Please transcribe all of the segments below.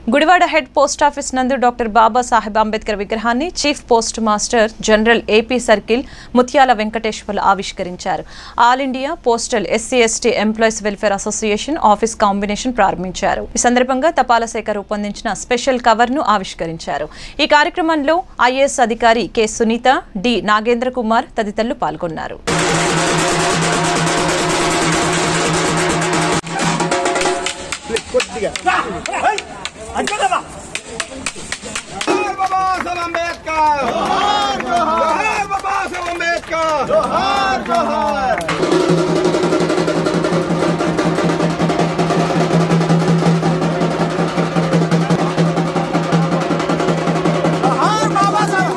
Gudivada head post office నందు doctor Babasaheb Ambedkar విగ్రహాన్ని chief post master general AP circle Mutyala Venkateswarlu ఆవిష్కరించారు all India postal SC ST employees welfare association office combination ప్రారంభించారు ఈ సందర్భంగా తపాలా శాఖ రూపొందించిన స్పెషల్ కవర్ ను ఆవిష్కరించారు ఈ కార్యక్రమంలో ఐఏఎస్ అధికారి కె సునీత డి నాగేంద్ర కుమార్ తదితరులు పాల్గొన్నారు जोहार बाबा साहब अम्बेडकर जोहार बाबा साहब अम्बेडकर जोहार जोहार जोहार बाबा साहब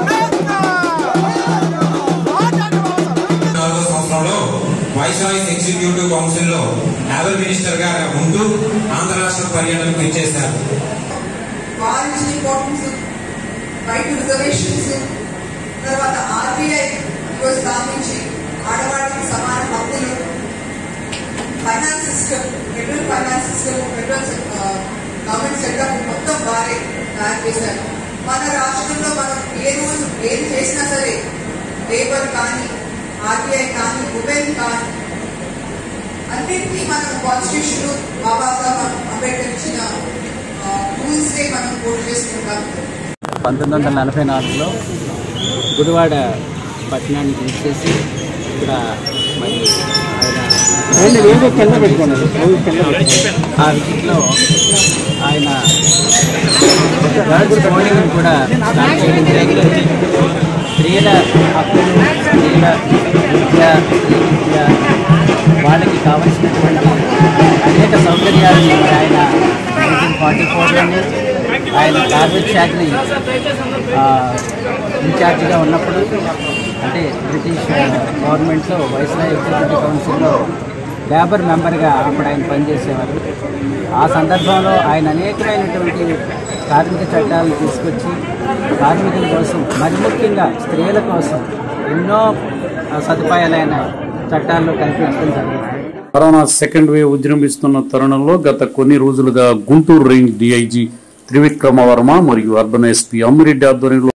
నాలుగో సంవత్సరంలో వైస్రాయిస్ ఎగ్జిక్యూటివ్ కౌన్సిల్ లో లేబర్ మినిస్టర్ గా ఉంటూ ఆంధ్ర రాష్ట్ర పర్యటనకు ఇచ్చేశారు వారికి ఇంపార్టెన్స్ రైట్ రిజర్వేషన్స్ తర్వాత ఆర్బీఐ ఈరోజు స్థాపించి ఆడవాళ్ళకి సమాన హక్కులు finance system federal finance system federal government setup మొత్తం వారే తయారు చేశారు మన రాష్ట్రంలో మనం ఏ రోజు ఏది చేసినా సరే లేబర్ కానీ ఆర్బీఐ కానీ ఉమెన్ కానీ అన్నింటినీ మనం కాన్స్టిట్యూషన్ బాబాసాహెబ్ అంబేద్కర్ ఇచ్చిన రూల్స్ నే మనం కోట్ చేసుకుంటాం పంతొమ్మిది వందల నలభై నాలుగులో గుడివాడ పట్టణాన్ని తీసేసి ఇక్కడ మరి ఆయన ఆ విజిట్లో ఆయన గర్ల్స్ పోలింగ్ కూడా స్టార్ట్ చేయడం జరిగింది స్త్రీల హక్కులు స్త్రీల విద్య స్త్రీ విద్య వాళ్ళకి కావలసినటువంటి అనేక సౌకర్యాలను మరి ఆయన నైన్టీన్ ఫార్టీ ఫోర్లోనే ఆయన కార్మిక శాఖని ఆ, ఇన్ఛార్జిగా ఉన్నప్పుడు అంటే బ్రిటిష్ గవర్నమెంట్లో వైస్రాయ్ ఎగ్జిక్యూటివ్ కౌన్సిల్లో లేబర్ మెంబర్గా అప్పుడు ఆయన పనిచేసేవారు ఆ సందర్భంలో ఆయన అనేకమైనటువంటి కార్మిక చట్టాలను తీసుకొచ్చి కార్మికుల కోసం మరి ముఖ్యంగా స్త్రీల కోసం ఎన్నో ఆ, సదుపాయాలైన చట్టాల్లో కల్పించడం జరిగింది కరోనా సెకండ్ వేవ్ విజృంభిస్తున్న తరుణంలో గత కొన్ని రోజులుగా గుంటూరు రేంజ్ డీఐజీ త్రివిక్రమ వర్మ మరియు అర్బన్ ఎస్పీ అమ్మిరెడ్డి ఆధ్వర్యంలో